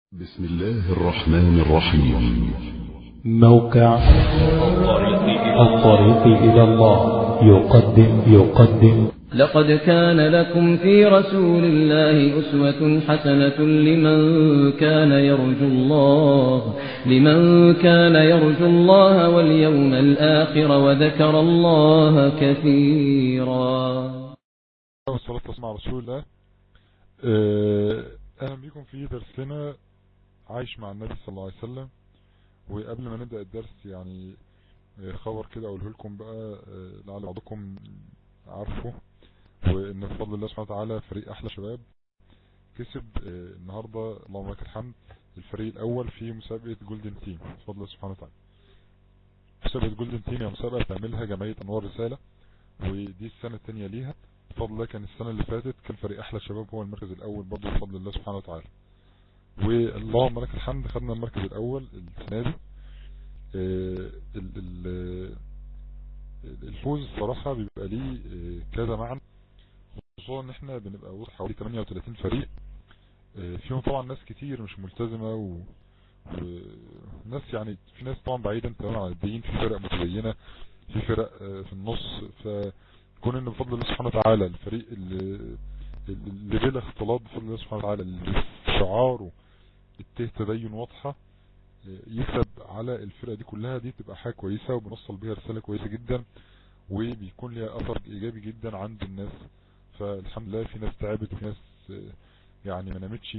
بسم الله الرحمن الرحيم موقع الطريق إلى الله يقدم يقدم لقد كان لكم في رسول الله أسوة حسنة لمن كان يرجو الله لمن كان يرجو الله واليوم الآخر وذكر الله كثيرا والصلاة والسلام على رسول الله آه، أهلا بكم في درسنا عايش مع النبي صلى الله عليه وسلم وقبل ما نبدأ الدرس يعني آه، خبر كده أقوله لكم بقى آه، لعل بعضكم عارفه وإن بفضل الله سبحانه وتعالى فريق أحلى شباب كسب آه، النهاردة اللهم لك الحمد الفريق الأول في مسابقة جولدن تيم بفضل الله سبحانه وتعالى مسابقة جولدن تيم هي مسابقة تعملها جمعية أنوار رسالة ودي السنة الثانية ليها بفضل الله كان السنة اللي فاتت كان فريق أحلى شباب هو المركز الأول برضه بفضل الله سبحانه وتعالى واللهم لك الحمد خدنا المركز الأول السنة دي آه، ال- ال- الفوز الصراحة بيبقى ليه آه، كذا معنى خصوصا ان احنا بنبقى وسط حوالي 38 فريق آه، فيهم طبعا ناس كتير مش ملتزمة و وناس يعني في ناس طبعا بعيدا تماما عن الدين في فرق متدينة في فرق آه، في النص فكون ان بفضل الله سبحانه وتعالى الفريق اللي اللي بلا اختلاط بفضل الله سبحانه وتعالى اللي شعاره الته تدين واضحة آه، يكسب على الفرقة دي كلها دي تبقى حاجة كويسة وبنوصل بيها رسالة كويسة جدا وبيكون ليها اثر ايجابي جدا عند الناس فالحمد لله في ناس تعبت وفي ناس آه، يعني ما نامتش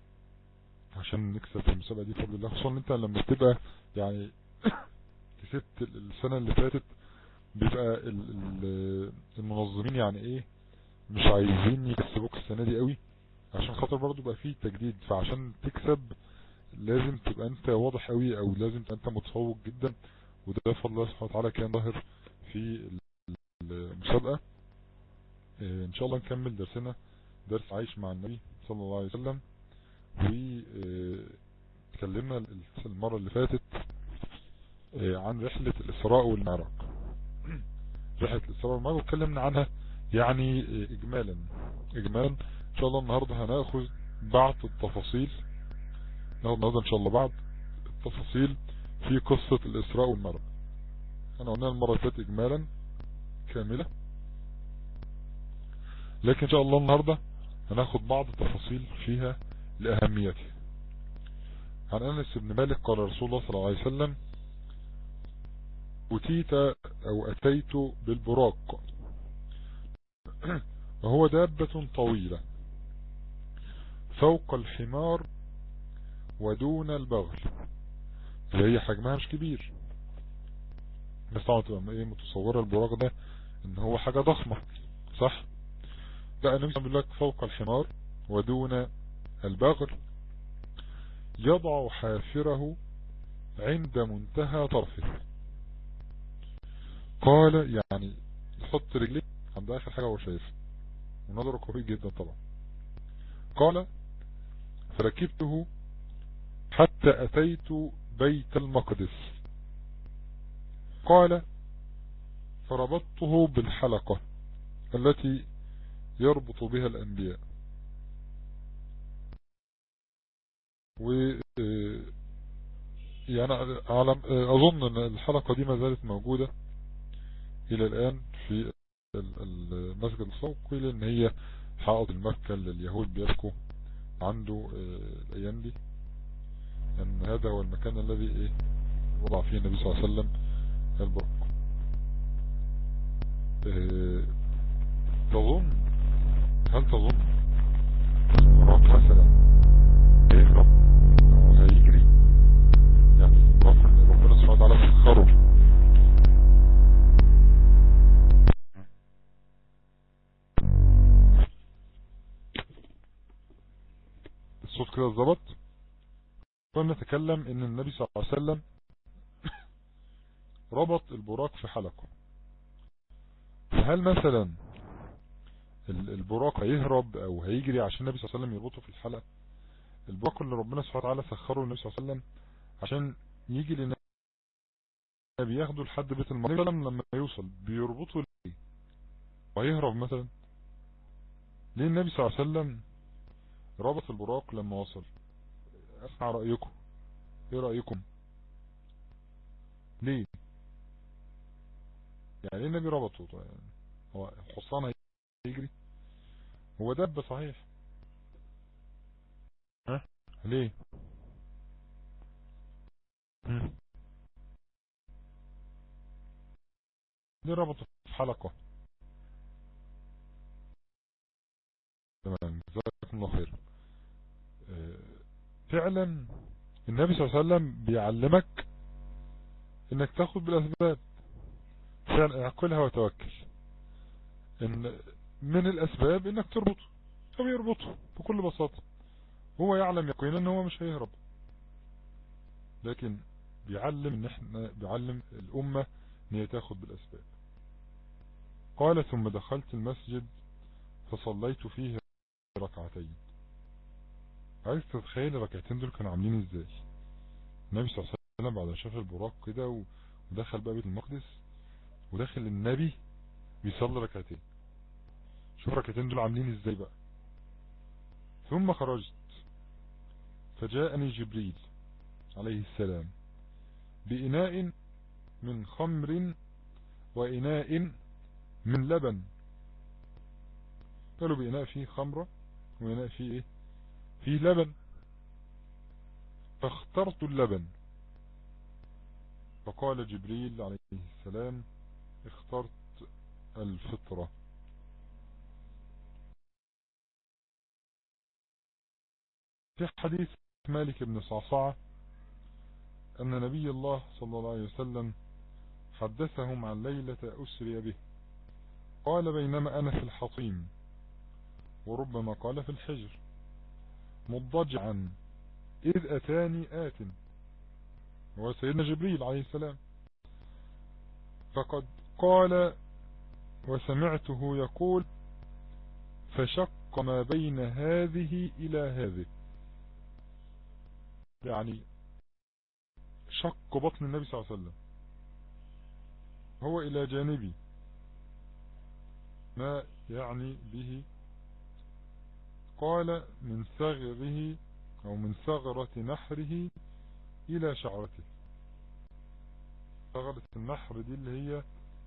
عشان نكسب في المسابقة دي بفضل الله خصوصا ان انت لما بتبقى يعني كسبت السنة اللي فاتت بيبقى ال- ال- المنظمين يعني ايه مش عايزين يكسبوك السنة دي قوي عشان خاطر برضو بقى فيه تجديد فعشان تكسب لازم تبقى انت واضح قوي او لازم تبقى انت متفوق جدا وده بفضل الله سبحانه وتعالى كان ظاهر في المسابقة اه، ان شاء الله نكمل درسنا درس عايش مع النبي صلى الله عليه وسلم وتكلمنا المرة اللي فاتت اه، عن رحلة الإسراء والمعراج رحلة الإسراء والمعراج واتكلمنا عنها يعني اه، إجمالا إجمالا إن شاء الله النهاردة هناخذ بعض التفاصيل ناخد النهاردة إن شاء الله بعض التفاصيل في قصة الإسراء والمعراج أنا قلنا المرة اللي فاتت إجمالا كاملة لكن إن شاء الله النهاردة هناخد بعض التفاصيل فيها لأهميتها عن أنس بن مالك قال رسول الله صلى الله عليه وسلم أتيت أو أتيت بالبراق وهو دابة طويلة فوق الحمار ودون البغل اللي هي حجمها مش كبير الناس طبعا تبقى ايه متصورة البراق ده ان هو حاجة ضخمة صح لا النبي بيقول لك فوق الحمار ودون البغل يضع حافره عند منتهى طرفه قال يعني يحط رجليه عند اخر حاجة هو شايفها ونظره قوي جدا طبعا قال فركبته حتى اتيت بيت المقدس قال فربطته بالحلقة التي يربط بها الانبياء و آه، يعني أعلم أظن أن الحلقة دي ما زالت موجودة إلى الآن في ال- ال- المسجد الصوت قيل إن هي حائط المكة اللي اليهود بيبكوا عنده آه، الأيام دي أن هذا هو المكان الذي إيه وضع فيه النبي صلى الله عليه وسلم البرق آه، تظن هل تظن البراق مثلا هيهرب أو هيجري يعني البراق إن ربنا سبحانه وتعالى سخره الصوت كده اتظبط كنا نتكلم ان النبي صلى الله عليه وسلم ربط البراق في حلقة فهل مثلا ال- البراق هيهرب او هيجري عشان النبي صلى الله عليه وسلم يربطه في الحلقة البراق اللي ربنا سبحانه وتعالى سخره للنبي صلى الله عليه وسلم عشان يجي للنبي ياخده لحد بيت المقدس لما يوصل بيربطه ليه وهيهرب مثلا ليه النبي صلى الله عليه وسلم ربط البراق لما وصل اسمع رأيكم ايه رأيكم ليه يعني ليه النبي ربطه طيب هو حصان هيجري هو دب صحيح ها ليه مم. ليه ربطه في حلقة تمام جزاكم الله خير آه، فعلا النبي صلى الله عليه وسلم بيعلمك انك تاخد بالاسباب فعلا اعقلها وتوكل ان من الاسباب انك تربطه فبيربطه بكل بساطة هو يعلم يقينا ان هو مش هيهرب لكن بيعلم ان احنا بيعلم الامة ان هي تاخد بالاسباب قال ثم دخلت المسجد فصليت فيه ركعتين عايز تتخيل الركعتين دول كانوا عاملين ازاي النبي صلى الله عليه وسلم بعد ما شاف البراق كده ودخل بقى بيت المقدس وداخل النبي بيصلي ركعتين شوف الركعتين دول عاملين ازاي بقى ثم خرجت فجاءني جبريل عليه السلام بإناء من خمر وإناء من لبن قالوا بإناء فيه خمرة وإناء فيه إيه فيه لبن فاخترت اللبن فقال جبريل عليه السلام اخترت الفطرة في حديث مالك بن صعصعة أن نبي الله صلى الله عليه وسلم حدثهم عن ليلة أسري به قال بينما أنا في الحطيم وربما قال في الحجر مضجعا إذ أتاني آت هو سيدنا جبريل عليه السلام فقد قال وسمعته يقول فشق ما بين هذه إلى هذه يعني شق بطن النبي صلى الله عليه وسلم هو إلى جانبي ما يعني به قال من ثغره أو من ثغرة نحره إلى شعرته ثغرة النحر دي اللي هي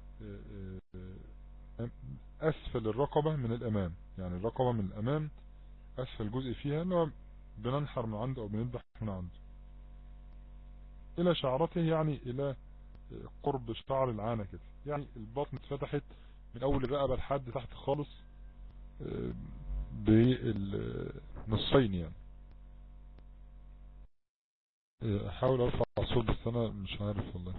أسفل الرقبة من الأمام يعني الرقبة من الأمام أسفل جزء فيها اللي هو بننحر من عنده أو بنذبح من عنده إلى شعرته يعني إلى قرب شعر العانة كده يعني البطن اتفتحت من أول الرقبة لحد تحت خالص بالنصين يعني احاول ارفع الصوت بس انا مش عارف والله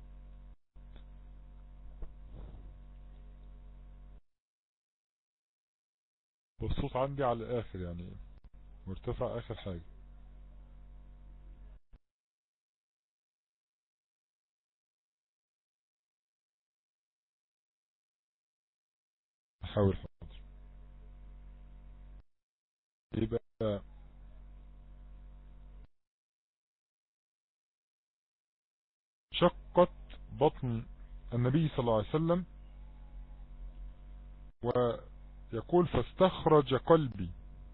والصوت عندي على الاخر يعني مرتفع اخر حاجة احاول حاضر يبقى شقت بطن النبي صلى الله عليه وسلم ويقول فاستخرج قلبي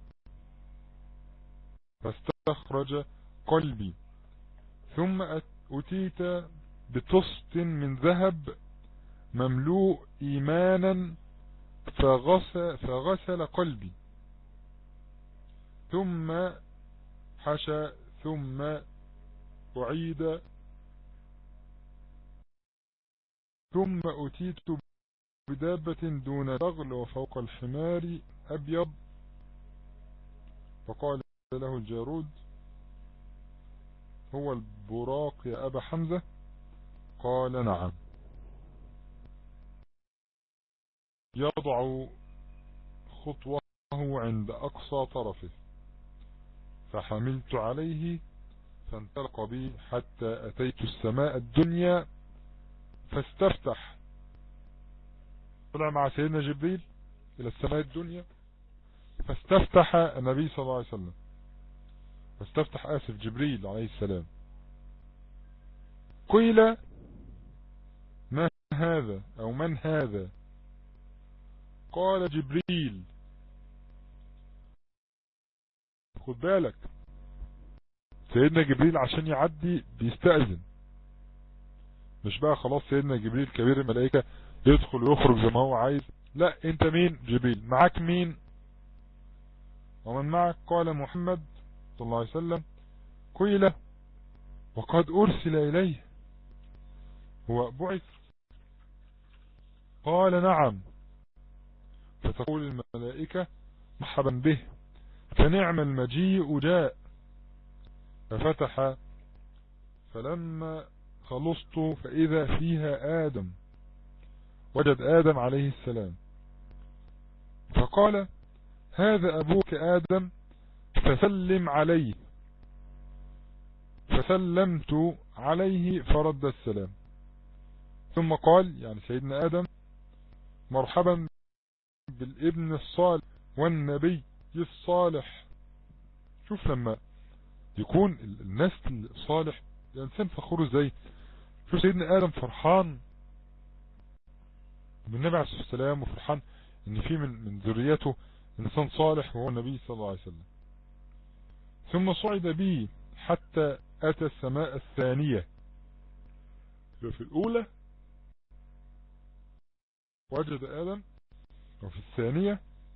فاستخرج قلبي ثم أتيت بطست من ذهب مملوء إيمانا فغسل, فغسل قلبي ثم حشى ثم أعيد ثم أتيت بدابة دون بغل وفوق الحمار أبيض فقال له الجارود هو البراق يا أبا حمزة قال نعم يضع خطوه عند أقصى طرفه فحملت عليه فانطلق بي حتى أتيت السماء الدنيا فاستفتح طلع مع سيدنا جبريل إلى السماء الدنيا فاستفتح النبي صلى الله عليه وسلم فاستفتح آسف جبريل عليه السلام قيل ما هذا أو من هذا قال جبريل خد بالك سيدنا جبريل عشان يعدي بيستأذن مش بقى خلاص سيدنا جبريل كبير الملائكة يدخل ويخرج زي ما هو عايز لا انت مين جبريل معاك مين ومن معك قال محمد صلى الله عليه وسلم قيل وقد أرسل إليه هو بعث قال نعم فتقول الملائكة مرحبا به فنعم المجيء جاء ففتح فلما خلصت فإذا فيها آدم وجد آدم عليه السلام فقال هذا أبوك آدم فسلم عليه فسلمت عليه فرد السلام ثم قال يعني سيدنا آدم مرحبا بالابن الصالح والنبي الصالح شوف لما يكون النسل الصالح الإنسان فخور ازاي شوف سيدنا آدم فرحان بالنبي عليه الصلاة والسلام وفرحان ان في من, من ذريته انسان صالح وهو النبي صلى الله عليه وسلم ثم صعد به حتى اتى السماء الثانية في الاولى وجد ادم وفي الثانية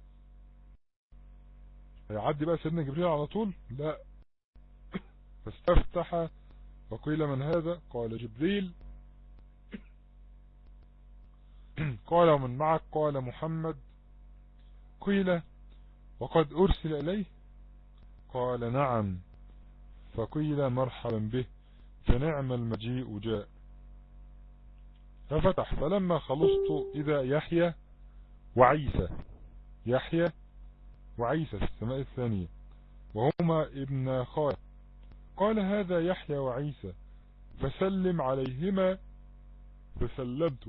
هيعدي بقى سيدنا جبريل على طول لا فاستفتح وقيل من هذا قال جبريل قال ومن معك قال محمد قيل وقد أرسل إليه قال نعم فقيل مرحبا به فنعم المجيء جاء ففتح فلما خلصت إذا يحيى وعيسى يحيى وعيسى في السماء الثانية وهما ابن خالد قال هذا يحيى وعيسى فسلم عليهما فسلمت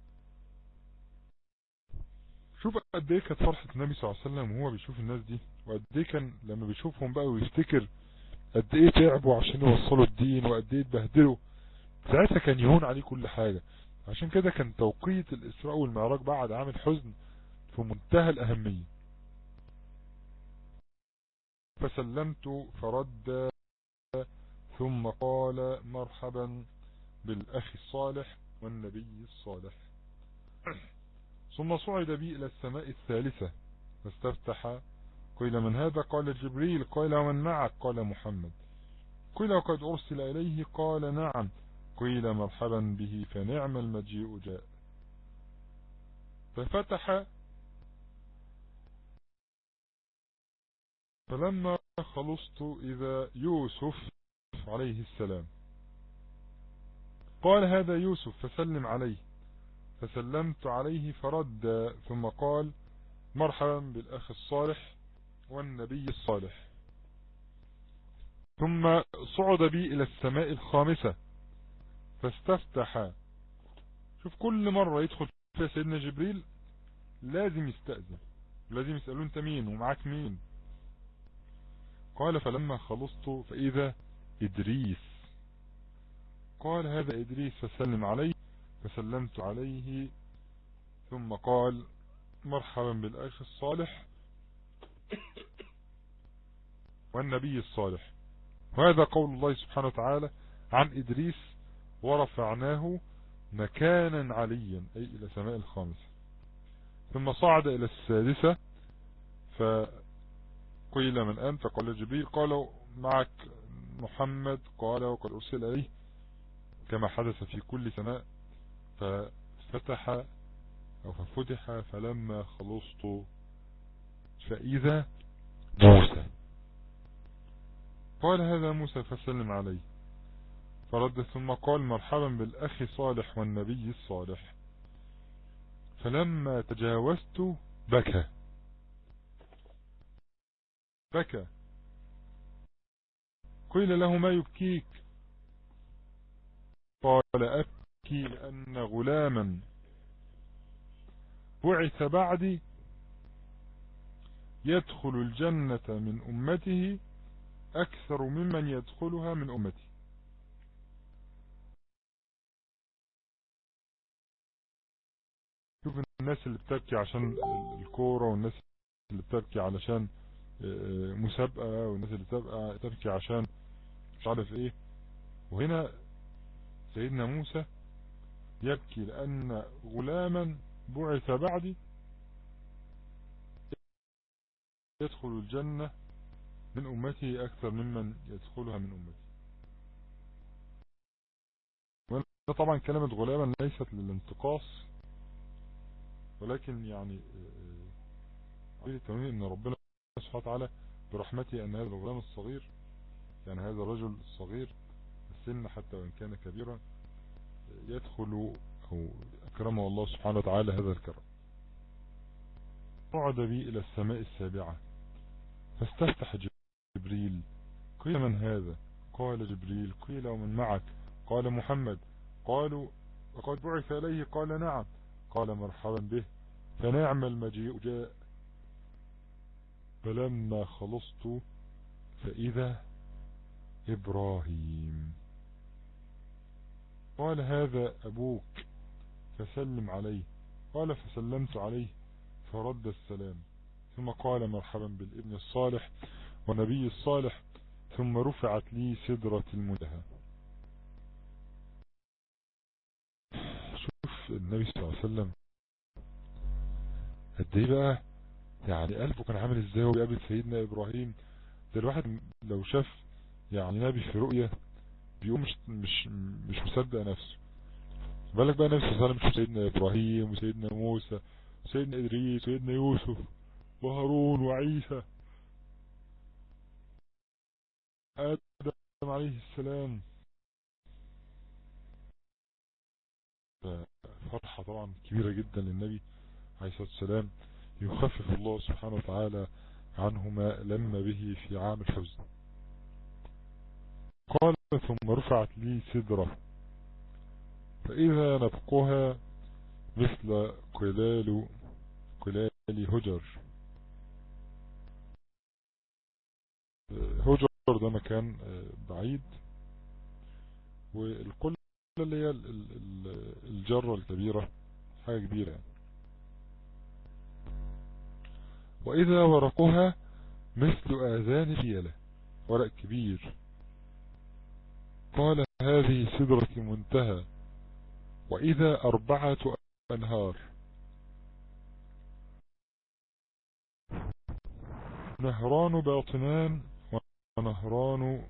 شوف قد ايه كانت فرحة النبي صلى الله عليه وسلم وهو بيشوف الناس دي وقد ايه كان لما بيشوفهم بقى ويفتكر قد ايه تعبوا عشان يوصلوا الدين وقد ايه اتبهدلوا ساعتها كان يهون عليه كل حاجة عشان كده كان توقيت الاسراء والمعراج بعد عام الحزن في منتهى الاهمية فسلمت فرد ثم قال مرحبا بالاخ الصالح والنبي الصالح ثم صعد بي إلى السماء الثالثة فاستفتح قيل من هذا قال جبريل قيل ومن معك قال محمد قيل وقد أرسل إليه قال نعم قيل مرحبا به فنعم المجيء جاء ففتح فلما خلصت إذا يوسف عليه السلام قال هذا يوسف فسلم عليه فسلمت عليه فرد ثم قال مرحبا بالأخ الصالح والنبي الصالح ثم صعد بي إلى السماء الخامسة فاستفتح شوف كل مرة يدخل فيها سيدنا جبريل لازم يستأذن لازم يسألون انت مين ومعاك مين قال فلما خلصت فإذا إدريس قال هذا إدريس فسلم عليه فسلمت عليه ثم قال مرحبا بالأخ الصالح والنبي الصالح وهذا قول الله سبحانه وتعالى عن إدريس ورفعناه مكانا عليا أي إلى سماء الخامسة ثم صعد إلى السادسة فقيل من أنت قال جبريل قالوا معك محمد قال وقد أرسل إليه كما حدث في كل سماء ففتح أو ففتح فلما خلصت فإذا موسى قال هذا موسى فسلم عليه فرد ثم قال مرحبا بالأخ صالح والنبي الصالح فلما تجاوزت بكى بكى قيل له ما يبكيك قال أبكي لأن غلاما بعث بعدي يدخل الجنة من أمته أكثر ممن يدخلها من أمتي شوف الناس اللي بتبكي عشان الكورة والناس اللي بتبكي علشان مسابقة والناس اللي بتبقى تبكي عشان مش عارف ايه وهنا سيدنا موسى يبكي لأن غلاما بعث بعدي يدخل الجنة من أمته أكثر ممن يدخلها من أمتي طبعا كلمة غلاما ليست للانتقاص ولكن يعني عايز التنوين ان ربنا سبحانه وتعالى برحمته ان هذا الغلام الصغير يعني هذا الرجل الصغير السن حتى وان كان كبيرا يدخل او اكرمه الله سبحانه وتعالى هذا الكرم صعد بي الى السماء السابعة فاستفتح جبريل قيل من هذا قال جبريل قيل ومن معك قال محمد قالوا وقد بعث إليه قال نعم قال مرحبا به فنعم المجيء جاء فلما خلصت فإذا إبراهيم قال هذا أبوك فسلم عليه قال فسلمت عليه فرد السلام ثم قال مرحبا بالابن الصالح والنبي الصالح ثم رفعت لي سدرة المنتهى شوف النبي صلى الله عليه وسلم قد ايه بقى يعني قلبه كان عامل ازاي وهو بيقابل سيدنا ابراهيم ده الواحد لو شاف يعني نبي في رؤية بيقوم مش مش مش مصدق نفسه بالك بقى النبي صلى الله عليه وسلم سيدنا ابراهيم وسيدنا موسى وسيدنا ادريس وسيدنا يوسف وهارون وعيسى آدم عليه السلام فرحة طبعا كبيرة جدا للنبي عليه الصلاة والسلام يخفف الله سبحانه وتعالى عنهما لما به في عام الحزن قال ثم رفعت لي سدرة فإذا نبقها مثل قلال قلال هجر هجر ده مكان بعيد والقلة اللي هي الجرة الكبيرة حاجة كبيرة يعني. وإذا ورقها مثل آذان فيلة ورق كبير قال هذه سدرة منتهى وإذا أربعة أنهار نهران باطنان ونهران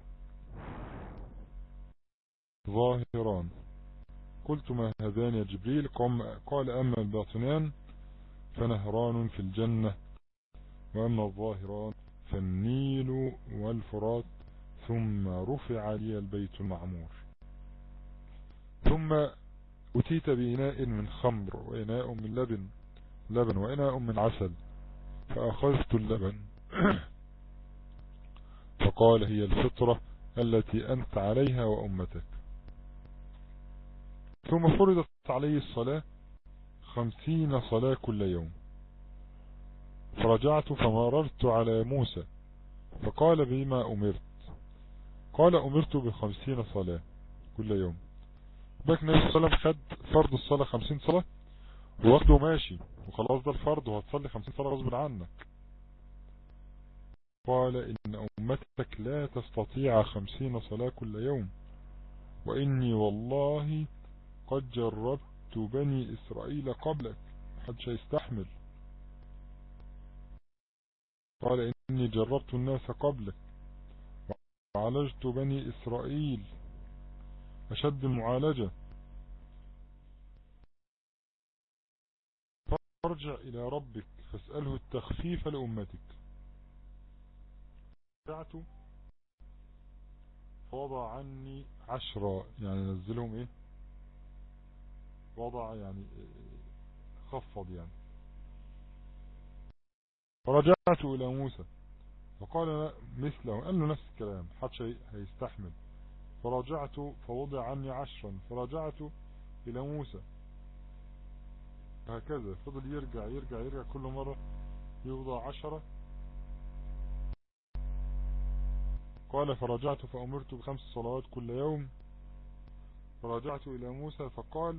ظاهران قلت ما هذان يا جبريل قال أما الباطنان فنهران في الجنة وأما الظاهران فالنيل والفرات ثم رفع لي البيت المعمور ثم أتيت بإناء من خمر وإناء من لبن لبن وإناء من عسل فأخذت اللبن فقال هي الفطرة التي أنت عليها وأمتك ثم فرضت عليه الصلاة خمسين صلاة كل يوم فرجعت فمررت على موسى فقال بما أمرت قال أمرت بخمسين صلاة كل يوم باك النبي صلى الله عليه وسلم خد فرض الصلاة خمسين صلاة وواخده ماشي وخلاص ده الفرض وهتصلي خمسين صلاة غصب عنك قال إن أمتك لا تستطيع خمسين صلاة كل يوم وإني والله قد جربت بني إسرائيل قبلك محدش هيستحمل قال إني جربت الناس قبلك وعالجت بني إسرائيل أشد المعالجة فارجع إلى ربك فاسأله التخفيف لأمتك رجعت فوضع عني عشرة يعني نزلهم ايه وضع يعني خفض يعني فرجعت الى موسى فقال مثله قال له نفس الكلام حتى هيستحمل فرجعت فوضع عني عشرا فرجعت الى موسى هكذا فضل يرجع يرجع يرجع كل مرة يوضع عشرة قال فرجعت فأمرت بخمس صلوات كل يوم فرجعت إلى موسى فقال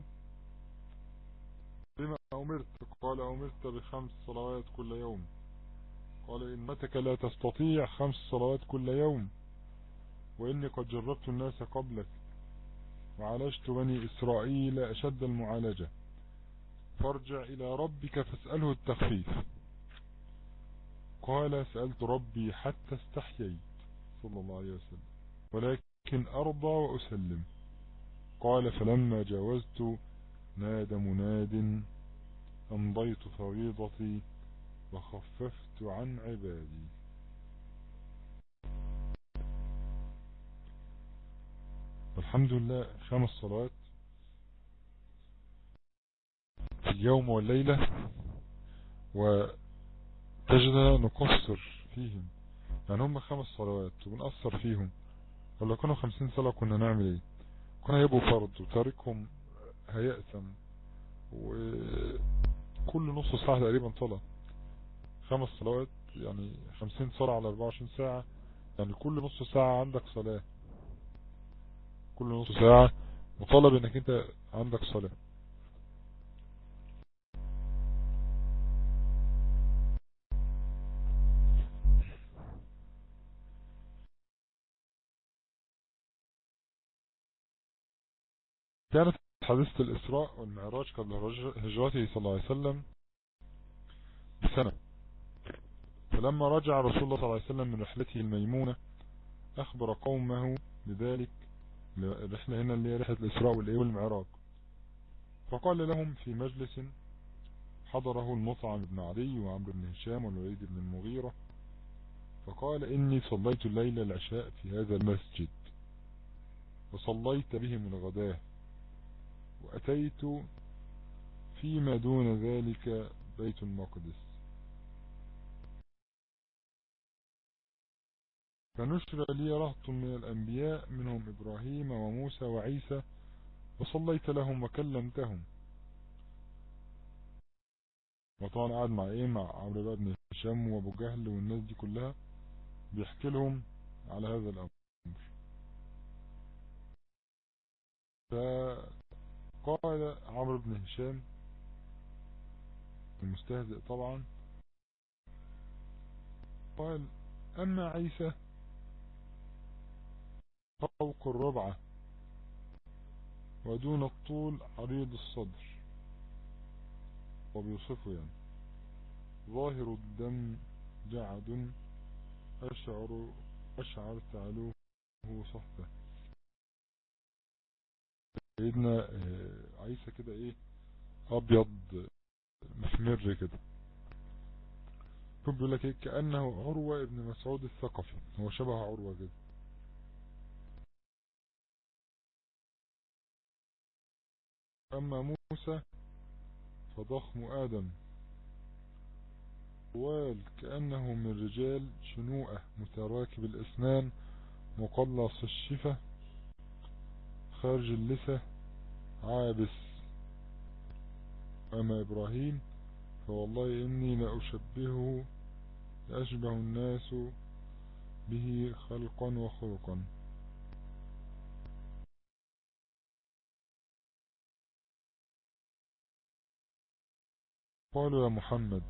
بما أمرت قال أمرت بخمس صلوات كل يوم قال إنتك لا تستطيع خمس صلوات كل يوم وإني قد جربت الناس قبلك وعالجت بني إسرائيل أشد المعالجة فارجع إلى ربك فاسأله التخفيف قال سألت ربي حتى استحييت صلى الله عليه وسلم ولكن أرضى وأسلم قال فلما جاوزت ناد مناد أمضيت فريضتي وخففت عن عبادي الحمد لله خمس صلوات في اليوم والليلة وتجدنا نقصر فيهم يعني هم خمس صلوات وبنقصر فيهم ولو كانوا خمسين صلاة كنا نعمل ايه كنا يبقوا فرض وتاركهم هيأثم وكل نص ساعة تقريبا صلاة خمس صلوات يعني خمسين صلاة على 24 ساعة يعني كل نص ساعة عندك صلاة كل نص ساعة مطالب انك انت عندك صلاة كانت حادثة الإسراء والمعراج قبل هجرته صلى الله عليه وسلم بسنة فلما رجع رسول الله صلى الله عليه وسلم من رحلته الميمونة أخبر قومه بذلك الرحلة هنا اللي هي رحلة الإسراء والإيه والمعراج فقال لهم في مجلس حضره المطعم بن علي وعمرو بن هشام والوليد بن المغيرة فقال إني صليت الليل العشاء في هذا المسجد وصليت بهم الغداه وأتيت فيما دون ذلك بيت المقدس فنشر لي رهط من الأنبياء منهم إبراهيم وموسى وعيسى وصليت لهم وكلمتهم وطبعا قاعد مع ايه مع عمرو بن هشام وابو جهل والناس دي كلها بيحكي لهم على هذا الامر فقال عمرو بن هشام المستهزئ طبعا قال اما عيسى فوق الربعة ودون الطول عريض الصدر وبيوصفه يعني ظاهر الدم جعد أشعر أشعر تعلوه صحبة سيدنا عيسى كده ايه ابيض محمر كده بيقول لك ايه كأنه عروة ابن مسعود الثقفي هو شبه عروة كده أما موسى فضخم آدم طوال كأنه من رجال شنوءة متراكب الأسنان مقلص الشفة خارج اللثة عابس أما إبراهيم فوالله إني لأشبهه لأشبه الناس به خلقا وخلقا قالوا يا محمد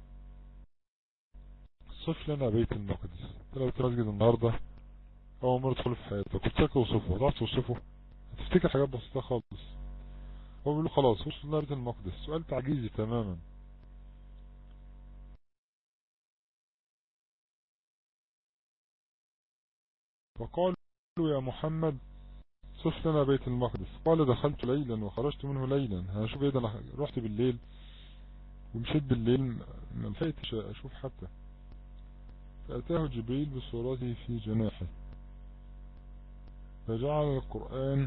صف لنا بيت المقدس لو تمسجد النهاردة اول مرة تدخل في حياتك كنت فاكر توصفه تعرف توصفه هتفتكر حاجات بسيطة خالص هو بيقول خلاص وصل لنا بيت المقدس سؤال تعجيزي تماما فقالوا يا محمد صف لنا بيت المقدس قال دخلت ليلا وخرجت منه ليلا هشوف ايه ده انا رحت بالليل ومشيت بالليل ما لحقتش اشوف حتى فأتاه جبريل بصورته في جناحه فجعل القرآن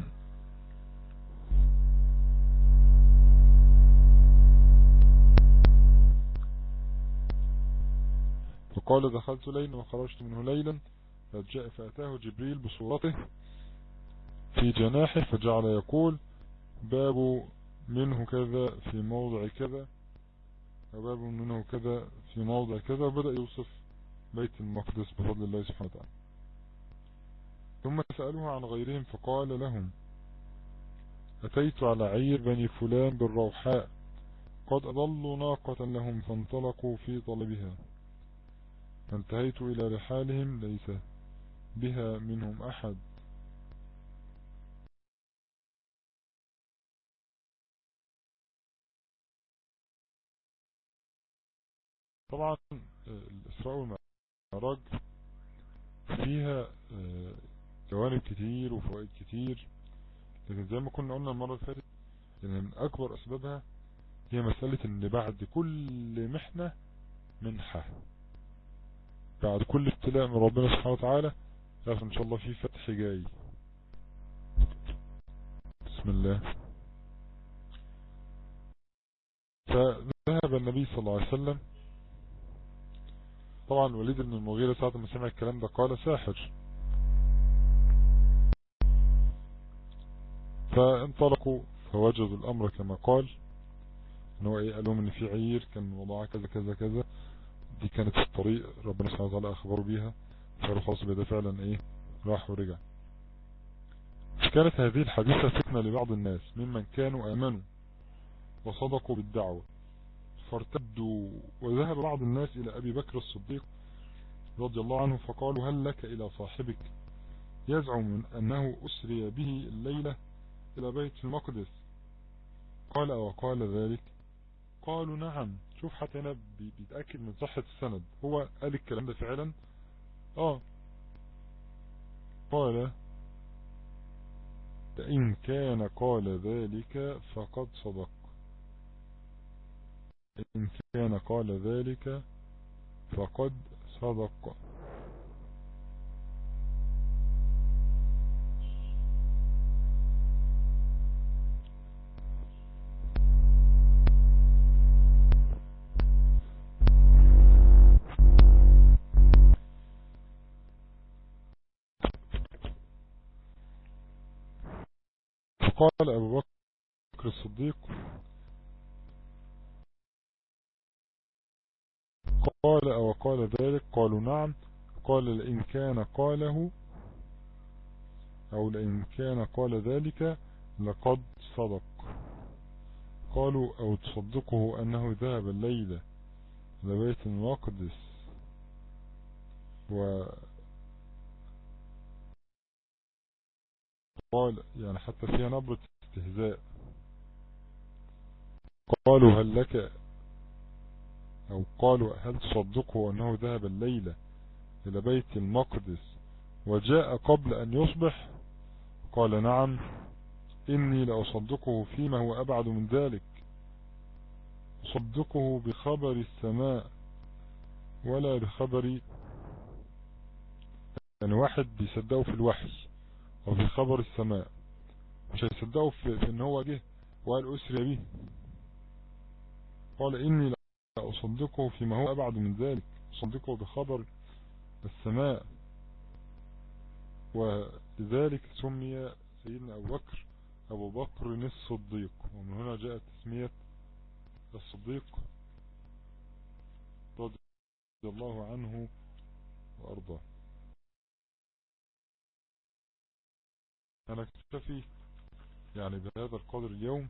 فقال دخلت ليلا وخرجت منه ليلا فأتاه جبريل بصورته في جناحه فجعل يقول باب منه كذا في موضع كذا وباب منه كذا في موضع كذا وبدأ يوصف بيت المقدس بفضل الله سبحانه وتعالى ثم سألوه عن غيرهم فقال لهم أتيت على عير بني فلان بالروحاء قد أضلوا ناقة لهم فانطلقوا في طلبها فانتهيت إلى رحالهم ليس بها منهم أحد طبعا الإسراء والمعراج فيها جوانب كتير وفوائد كتير لكن زي ما كنا قلنا المرة اللي فاتت ان من اكبر اسبابها هي مسألة ان بعد كل محنة منحة بعد كل ابتلاء من ربنا سبحانه وتعالى يعرف ان شاء الله في فتح جاي بسم الله فذهب النبي صلى الله عليه وسلم طبعا الوليد بن المغيرة ساعة ما سمع الكلام ده قال ساحر فانطلقوا فوجدوا الامر كما قال ان هو ايه قال لهم ان في عير كان وضعها كذا كذا كذا دي كانت في الطريق ربنا سبحانه وتعالى اخبروا بيها فقالوا خلاص ده فعلا ايه راح ورجع كانت هذه الحديثة فتنة لبعض الناس ممن كانوا امنوا وصدقوا بالدعوة فارتدوا وذهب بعض الناس الى ابي بكر الصديق رضي الله عنه فقالوا هل لك الى صاحبك يزعم انه اسري به الليلة الى بيت المقدس قال وقال ذلك قالوا نعم شوف حتى هنا بيتأكد من صحة السند هو قال الكلام ده فعلا اه قال فإن كان قال ذلك فقد صدق إن كان قال ذلك فقد صدق فقال أبو بكر الصديق قال أو قال ذلك قالوا نعم قال لئن كان قاله أو لئن كان قال ذلك لقد صدق قالوا أو تصدقه أنه ذهب الليلة لبيت المقدس و قال يعني حتى فيها نبرة استهزاء قالوا هل لك او قالوا هل تصدقه انه ذهب الليلة الى بيت المقدس وجاء قبل ان يصبح قال نعم اني لأصدقه فيما هو ابعد من ذلك أصدقه بخبر السماء ولا بخبر يعني واحد بيصدقه في الوحي وفي خبر السماء مش هيصدقوا في, في ان هو جه وقال اسري به قال اني لا اصدقه فيما هو ابعد من ذلك اصدقه بخبر السماء ولذلك سمي سيدنا ابو بكر ابو بكر الصديق ومن هنا جاءت تسمية الصديق رضي الله عنه وارضاه انا اكتفي يعني بهذا القدر اليوم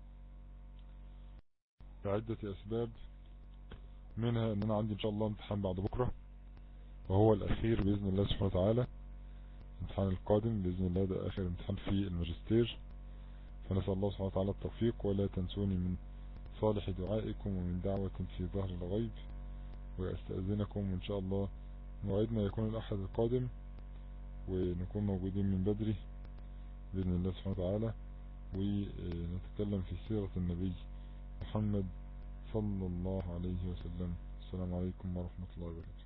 بعدة اسباب منها ان انا عندي ان شاء الله امتحان بعد بكرة وهو الاخير باذن الله سبحانه وتعالى الامتحان القادم باذن الله ده اخر امتحان في الماجستير فنسأل الله سبحانه وتعالى التوفيق ولا تنسوني من صالح دعائكم ومن دعوة في ظهر الغيب وأستأذنكم إن شاء الله موعدنا يكون الأحد القادم ونكون موجودين من بدري بإذن الله سبحانه وتعالى ونتكلم في سيرة النبي محمد صلى الله عليه وسلم السلام عليكم ورحمة الله وبركاته